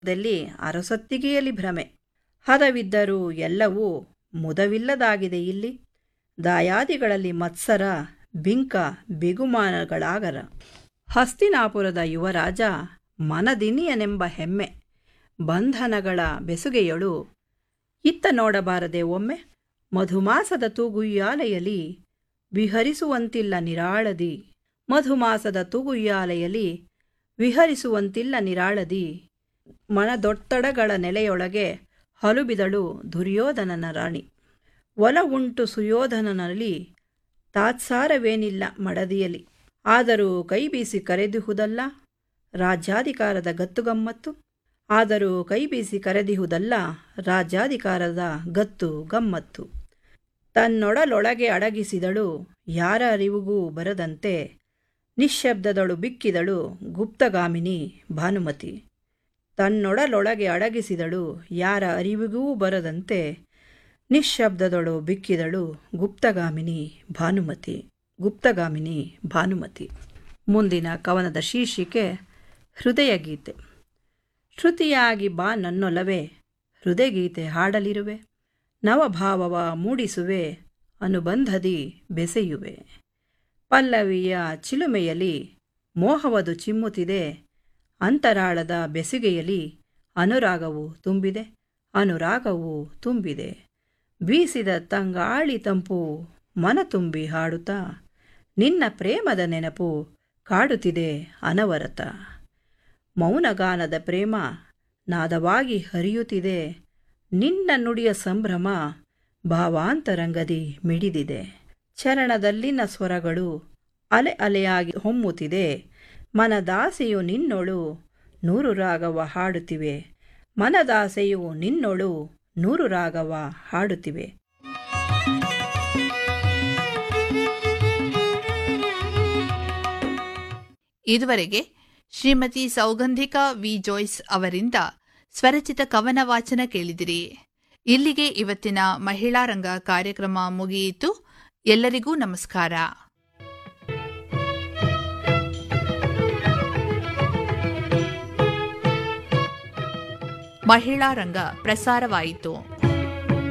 ದಲ್ಲಿ ಅರಸೊತ್ತಿಗೆಯಲ್ಲಿ ಭ್ರಮೆ ಹದವಿದ್ದರೂ ಎಲ್ಲವೂ ಮುದವಿಲ್ಲದಾಗಿದೆ ಇಲ್ಲಿ ದಾಯಾದಿಗಳಲ್ಲಿ ಮತ್ಸರ ಬಿಂಕ ಬಿಗುಮಾನಗಳಾಗರ ಹಸ್ತಿನಾಪುರದ ಯುವರಾಜ ಮನದಿನಿಯನೆಂಬ ಹೆಮ್ಮೆ ಬಂಧನಗಳ ಬೆಸುಗೆಯಳು ಇತ್ತ ನೋಡಬಾರದೆ ಒಮ್ಮೆ ಮಧುಮಾಸದ ತೂಗುಯ್ಯಾಲೆಯಲ್ಲಿ ವಿಹರಿಸುವಂತಿಲ್ಲ ನಿರಾಳದಿ ಮಧುಮಾಸದ ತೂಗುಯ್ಯಾಲೆಯಲ್ಲಿ ವಿಹರಿಸುವಂತಿಲ್ಲ ನಿರಾಳದಿ ಮನದೊತ್ತಡಗಳ ನೆಲೆಯೊಳಗೆ ಹಲುಬಿದಳು ದುರ್ಯೋಧನನ ರಾಣಿ ಒಲ ಉಂಟು ಸುಯೋಧನನಲ್ಲಿ ತಾತ್ಸಾರವೇನಿಲ್ಲ ಮಡದಿಯಲಿ ಆದರೂ ಕೈ ಬೀಸಿ ಕರೆದಿಹುದಲ್ಲ ರಾಜ್ಯಾಧಿಕಾರದ ಗತ್ತುಗಮ್ಮತ್ತು ಆದರೂ ಕೈ ಬೀಸಿ ಕರೆದಿಹುದಲ್ಲ ರಾಜ್ಯಾಧಿಕಾರದ ಗತ್ತು ಗಮ್ಮತ್ತು ತನ್ನೊಡಲೊಳಗೆ ಅಡಗಿಸಿದಳು ಯಾರ ಅರಿವಿಗೂ ಬರದಂತೆ ನಿಶ್ಶಬ್ದದಳು ಬಿಕ್ಕಿದಳು ಗುಪ್ತಗಾಮಿನಿ ಭಾನುಮತಿ ತನ್ನೊಡಲೊಳಗೆ ಅಡಗಿಸಿದಳು ಯಾರ ಅರಿವಿಗೂ ಬರದಂತೆ ನಿಶ್ಶಬ್ದದಳು ಬಿಕ್ಕಿದಳು ಗುಪ್ತಗಾಮಿನಿ ಭಾನುಮತಿ ಗುಪ್ತಗಾಮಿನಿ ಭಾನುಮತಿ ಮುಂದಿನ ಕವನದ ಶೀರ್ಷಿಕೆ ಹೃದಯ ಗೀತೆ ಶ್ರುತಿಯಾಗಿ ಬಾ ನನ್ನೊಲವೇ ಹೃದಯಗೀತೆ ಹಾಡಲಿರುವೆ ನವಭಾವವ ಮೂಡಿಸುವೆ ಅನುಬಂಧದಿ ಬೆಸೆಯುವೆ ಪಲ್ಲವಿಯ ಚಿಲುಮೆಯಲ್ಲಿ ಮೋಹವದು ಚಿಮ್ಮುತ್ತಿದೆ ಅಂತರಾಳದ ಬೆಸುಗೆಯಲ್ಲಿ ಅನುರಾಗವು ತುಂಬಿದೆ ಅನುರಾಗವು ತುಂಬಿದೆ ಬೀಸಿದ ತಂಗಾಳಿ ತಂಪು ಮನ ತುಂಬಿ ಹಾಡುತ್ತಾ ನಿನ್ನ ಪ್ರೇಮದ ನೆನಪು ಕಾಡುತ್ತಿದೆ ಅನವರತ ಮೌನಗಾನದ ಪ್ರೇಮ ನಾದವಾಗಿ ಹರಿಯುತ್ತಿದೆ ನಿನ್ನ ನುಡಿಯ ಸಂಭ್ರಮ ಭಾವಾಂತರಂಗದಿ ಮಿಡಿದಿದೆ ಚರಣದಲ್ಲಿನ ಸ್ವರಗಳು ಅಲೆ ಅಲೆಯಾಗಿ ಹೊಮ್ಮುತ್ತಿದೆ ಮನದಾಸೆಯು ನಿನ್ನೊಳು ನೂರು ರಾಗವ ಹಾಡುತ್ತಿವೆ ಮನದಾಸೆಯು ನಿನ್ನೊಳು ನೂರು ರಾಗವ ಹಾಡುತ್ತಿವೆ ಇದುವರೆಗೆ ಶ್ರೀಮತಿ ಸೌಗಂಧಿಕಾ ವಿ ಜೋಯ್ಸ್ ಅವರಿಂದ ಸ್ವರಚಿತ ಕವನ ವಾಚನ ಕೇಳಿದಿರಿ ಇಲ್ಲಿಗೆ ಇವತ್ತಿನ ಮಹಿಳಾ ರಂಗ ಕಾರ್ಯಕ್ರಮ ಮುಗಿಯಿತು ಎಲ್ಲರಿಗೂ ನಮಸ್ಕಾರ ಮಹಿಳಾ ರಂಗ ಪ್ರಸಾರವಾಯಿತು